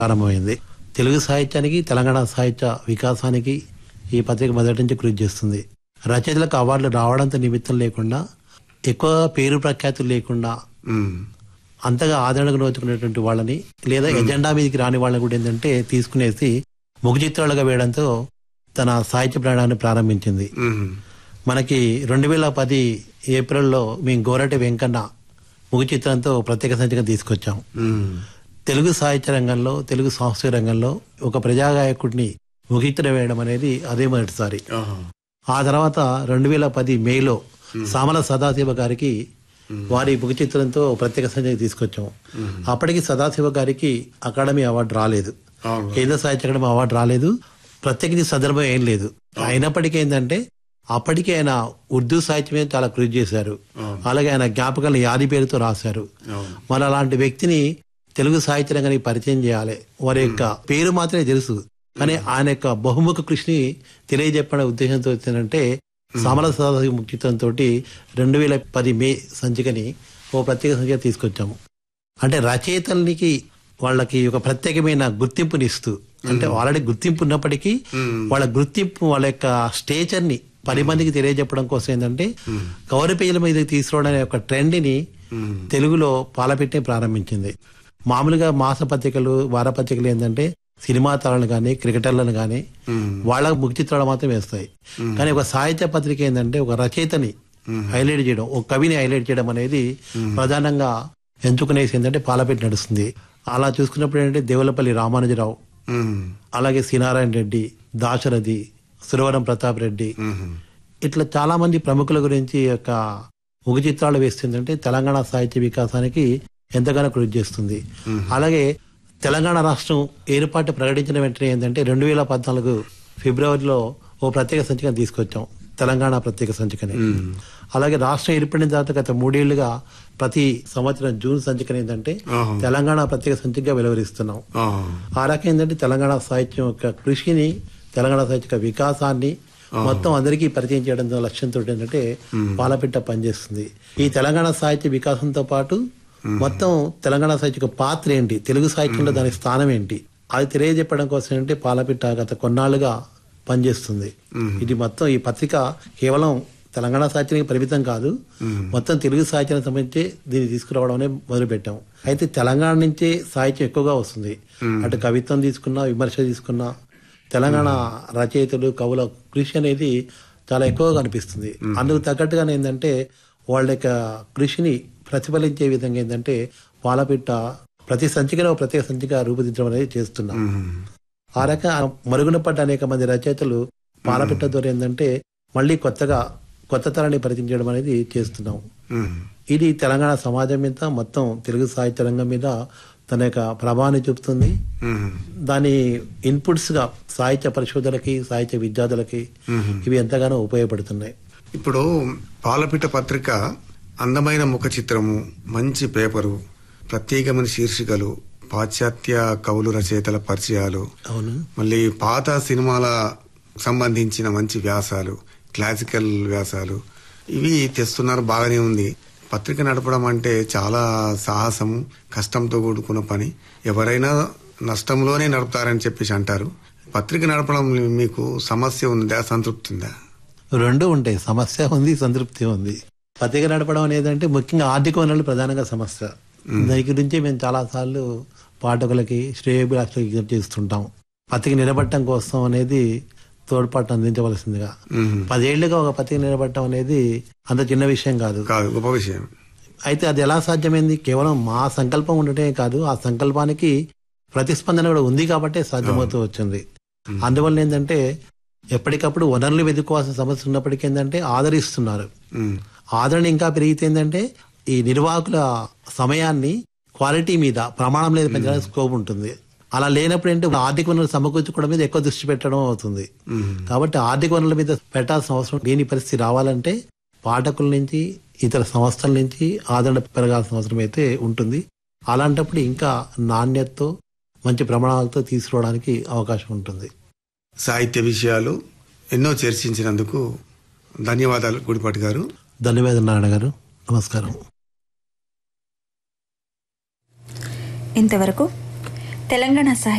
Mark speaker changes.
Speaker 1: ప్రారంభమైంది తెలుగు సాహిత్యానికి తెలంగాణ సాహిత్య వికాసానికి ఈ పత్రిక మొదటి నుంచి కృషి చేస్తుంది రచయితలకు అవార్డులు రావడంతో నిమిత్తం లేకుండా ఎక్కువ పేరు ప్రఖ్యాతులు లేకుండా
Speaker 2: ఉమ్,
Speaker 1: అంతగా ఆదరణకు నోచుకునేటువంటి వాళ్ళని లేదా ఎజెండా మీదకి రాని వాళ్ళని కూడా ఏంటంటే తీసుకునేసి ముఖ చిత్రాలుగా వేయడంతో తన సాహిత్య ప్రయాణాన్ని ప్రారంభించింది
Speaker 2: ఉమ్,
Speaker 1: మనకి రెండు వేల పది ఏప్రిల్లో మేము గోరటి వెంకన్న ముఖ చిత్రంతో ప్రత్యేక సంచిక తీసుకొచ్చాం
Speaker 2: ఉమ్,
Speaker 1: తెలుగు సాహిత్య రంగంలో తెలుగు సాంస్కృతిక రంగంలో ఒక ప్రజాగాయకుడిని ముఖ చిత్రం వేయడం అనేది అదే మొదటిసారి
Speaker 2: ఆహా.
Speaker 1: ఆ తర్వాత రెండు వేల పది మేలో సామల సదాశివ గారికి వారి ముఖ చిత్రంతో ప్రత్యేక సంచిక తీసుకొచ్చాం అప్పటికి సదాశివ గారికి అకాడమీ అవార్డు రాలేదు
Speaker 2: అవును.
Speaker 1: కేంద్ర సాహిత్య అకాడమీ అవార్డు రాలేదు ప్రత్యేకించి సందర్భం ఏం లేదు అయినప్పటికీ ఏంటంటే అప్పటికే ఆయన ఉర్దూ సాహిత్యం మీద చాలా కృషి చేశారు అలాగే ఆయన జ్ఞాపకాలను యాది పేరుతో రాశారు
Speaker 2: అవును.
Speaker 1: మరి అలాంటి వ్యక్తిని తెలుగు సాహిత్య రంగానికి పరిచయం చేయాలి వారి యొక్క పేరు మాత్రమే తెలుసు కానీ ఆయన యొక్క బహుముఖ కృషిని తెలియజెప్పడే ఉద్దేశంతో వచ్చిందంటే సమల సదాశివ ముక్తిత్వంతో రెండు వేల పది మే సంచికని ఓ ప్రత్యేక సంచిక తీసుకొచ్చాము అంటే రచయితలకి వాళ్ళకి ఒక ప్రత్యేకమైన గుర్తింపునిస్తూ అంటే ఆల్రెడీ గుర్తింపు ఉన్నప్పటికీ వాళ్ళ గుర్తింపు వాళ్ళ యొక్క స్టేచర్ ని పది మందికి తెలియజెప్పడం కోసం ఏంటంటే కవరి పేజీల మీద తీసుకురావడం అనే ఒక ట్రెండ్ ని తెలుగులో పాలపెట్టే ప్రారంభించింది మామూలుగా మాస పత్రికలు వారపత్రికలు ఏంటంటే సినిమా తారలను కానీ క్రికెటర్లను కానీ వాళ్ళ ముఖ చిత్రాలు మాత్రం వేస్తాయి కానీ ఒక సాహిత్య పత్రిక ఏంటంటే ఒక రచయితని హైలైట్ చేయడం ఒక కవిని హైలైట్ చేయడం అనేది ప్రధానంగా ఎంచుకునేసి ఏంటంటే పాలపెట్టి నడుస్తుంది అలా చూసుకున్నప్పుడు ఏంటంటే దేవులపల్లి రామానుజరావు
Speaker 2: ఉమ్,
Speaker 1: అలాగే శ్రీనారాయణ రెడ్డి దాశరథి సురవరం ప్రతాప్ రెడ్డి ఇట్లా చాలా మంది ప్రముఖుల గురించి ఈ యొక్క ముఖ చిత్రాలు వేస్తుందంటే తెలంగాణ సాహిత్య వికాసానికి ఎంతగానో కృషి చేస్తుంది అలాగే తెలంగాణ రాష్ట్రం ఏర్పాటు ప్రకటించిన వెంటనే ఏంటంటే రెండు వేల పద్నాలుగు ఫిబ్రవరిలో ఓ ప్రత్యేక సంచికను తీసుకొచ్చాం తెలంగాణ ప్రత్యేక సంచికని అలాగే రాష్ట్రం ఏర్పడిన తర్వాత గత మూడేళ్లుగా ప్రతి సంవత్సరం జూన్ సంచికని ఏంటంటే
Speaker 2: ఆహా.
Speaker 1: తెలంగాణ ప్రత్యేక సంచికగా వెలువరిస్తున్నాం
Speaker 2: ఆహా.
Speaker 1: ఆ రకం ఏంటంటే తెలంగాణ సాహిత్యం యొక్క కృషిని తెలంగాణ సాహిత్య యొక్క వికాసాన్ని మొత్తం అందరికీ పరిచయం చేయడం లక్ష్యంతో ఏంటంటే పాలపిట్ట పనిచేస్తుంది ఈ తెలంగాణ సాహిత్య వికాసంతో పాటు మొత్తం తెలంగాణ సాహిత్య యొక్క పాత్ర ఏంటి తెలుగు సాహిత్యంలో దాని స్థానం ఏంటి అది తెలియజెప్పడం కోసం ఏంటంటే పాలపిట్ట గత కొన్నాళ్ళుగా పనిచేస్తుంది ఇది మొత్తం ఈ పత్రిక కేవలం తెలంగాణ సాహిత్యానికి పరిమితం కాదు మొత్తం తెలుగు సాహిత్యానికి సంబంధించి దీన్ని తీసుకురావడం అనేది మొదలు పెట్టాం అయితే తెలంగాణ నుంచే సాహిత్యం ఎక్కువగా వస్తుంది అటు కవిత్వం తీసుకున్నా విమర్శ తీసుకున్నా తెలంగాణ రచయితలు కవుల కృషి అనేది చాలా ఎక్కువగా కనిపిస్తుంది అందుకు తగ్గట్టుగానే ఏంటంటే వాళ్ళ యొక్క కృషిని ప్రతిఫలించే విధంగా ఏంటంటే పాలపిట్ట ప్రతి సంచికలో ప్రత్యేక సంచిక రూపుదిద్దడం అనేది చేస్తున్నాం ఆ రకంగా మరుగున పడ్డ అనేక మంది రచయితలు పాలపిట్ట ద్వారా ఏంటంటే మళ్ళీ కొత్తగా కొత్త తరాన్ని పరిచయం చేయడం అనేది చేస్తున్నాం
Speaker 2: ఉమ్,
Speaker 1: ఇది తెలంగాణ సమాజం మీద మొత్తం తెలుగు సాహిత్య రంగం మీద తన యొక్క ప్రభావాన్ని చూపుతుంది
Speaker 2: ఉమ్,
Speaker 1: దాని ఇన్పుట్స్ గా సాహిత్య పరిశోధనకి సాహిత్య విద్యార్థులకి ఇవి ఎంతగానో ఉపయోగపడుతున్నాయి
Speaker 2: ఇప్పుడు పాలపిట్ట పత్రిక అందమైన ముఖ చిత్రము మంచి పేపరు ప్రత్యేకమైన శీర్షికలు పాశ్చాత్య కవులు రచయితల పరిచయాలు
Speaker 1: అవును
Speaker 2: మళ్ళీ పాత సినిమాల సంబంధించిన మంచి వ్యాసాలు క్లాసికల్ వ్యాసాలు ఇవి తెస్తున్నారు బాగానే ఉంది పత్రిక నడపడం అంటే చాలా సాహసము కష్టంతో కూడుకున్న పని ఎవరైనా నష్టంలోనే నడుపుతారని చెప్పేసి అంటారు పత్రిక నడపడం మీకు సమస్య ఉందా సంతృప్తి ఉందా
Speaker 1: రెండు ఉంటాయి సమస్య ఉంది సంతృప్తి ఉంది పత్రిక నడపడం అనేది అంటే ముఖ్యంగా ఆర్థిక వనరులు ప్రధానంగా సమస్య దాని గురించి మేము చాలా సార్లు పాఠకులకి శ్రేయోభిలాషులకి విజ్ఞప్తి చేస్తుంటాం పత్రిక నిలబడటం కోసం అనేది తోడ్పాటు అందించవలసిందిగా
Speaker 2: మ్మ్.
Speaker 1: పదేళ్లుగా ఒక పత్రిక నిలబడటం అనేది అంత చిన్న విషయం కాదు
Speaker 2: కాదు గొప్ప విషయం
Speaker 1: అయితే అది ఎలా సాధ్యమైంది కేవలం మా సంకల్పం ఉండటమే కాదు ఆ సంకల్పానికి ప్రతిస్పందన కూడా ఉంది కాబట్టే సాధ్యమవుతూ వచ్చింది అందువల్ల ఏంటంటే ఎప్పటికప్పుడు వనరులు వెతుక్కోవాల్సిన సమస్య ఉన్నప్పటికీ ఏంటంటే ఆదరిస్తున్నారు
Speaker 2: మ్మ్.
Speaker 1: ఆదరణ ఇంకా పెరిగితే ఏంటంటే ఈ నిర్వాహకుల సమయాన్ని క్వాలిటీ మీద ప్రమాణం మీద పెంచడానికి స్కోప్ ఉంటుంది అలా లేనప్పుడు ఏంటి ఆర్థిక వనరులు సమకూర్చుకోవడం మీద ఎక్కువ దృష్టి పెట్టడం అవుతుంది
Speaker 2: మ్మ్.
Speaker 1: కాబట్టి ఆర్థిక వనరుల మీద పెట్టాల్సిన అవసరం లేని పరిస్థితి రావాలంటే పాఠకుల నుంచి ఇతర సంస్థల నుంచి ఆదరణ పెరగాల్సిన అవసరం అయితే ఉంటుంది అలాంటప్పుడు ఇంకా నాణ్యతతో మంచి ప్రమాణాలతో తీసుకురావడానికి అవకాశం ఉంటుంది
Speaker 2: సాహిత్య విషయాలు ఎన్నో చర్చించినందుకు ధన్యవాదాలు గుడిపాటి గారు
Speaker 1: ధన్యవాదాలు నారాయణ గారు నమస్కారం
Speaker 3: ఇంతవరకు తెలంగాణ సాహిత్య